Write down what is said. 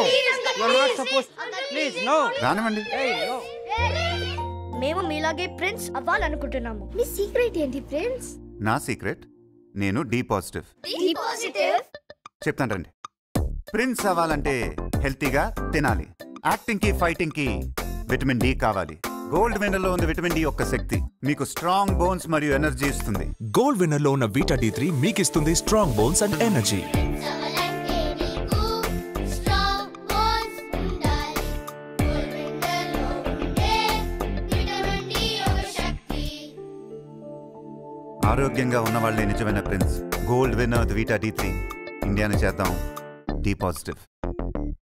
You're not supposed. Please, no. రానివ్వండి Hey, no. మేము మీలాగే ప్రిన్స్ అవ్వాలనుకుంటున్నాము మీ సీక్రెట్ ఏంటి ప్రిన్స్ నా సీక్రెట్ నేను డి పాజిటివ్ పాజిటివ్ చెప్తాను రండి ప్రిన్స్ అవ్వాలంటే హెల్తీగా తినాలి యాక్టింగ్ కి ఫైటింగ్ కి విటమిన్ డి కావాలి గోల్డ్ విన్నర్ లో ఉంది విటమిన్ డి యొక్క శక్తి మీకు స్ట్రాంగ్ బోన్స్ మరియు ఎనర్జీ ఇస్తుంది గోల్డ్ విన్నర్ లో ఉన్న వీటా డి త్రీ మీకు ఇస్తుంది స్ట్రాంగ్ బోన్స్ అండ్ ఎనర్జీ సవలంటే నీకు స్ట్రాంగ్ బోన్స్ ఉండాలి గోల్డెన్లో ఉండే విటమిన్ డి ఒక శక్తి ఆరోగ్యంగా ఉన్న వాళ్ళే నిజమైన Prince Gold Winner Vita D three ఇండియాని చేద్దాం డి పాజిటివ్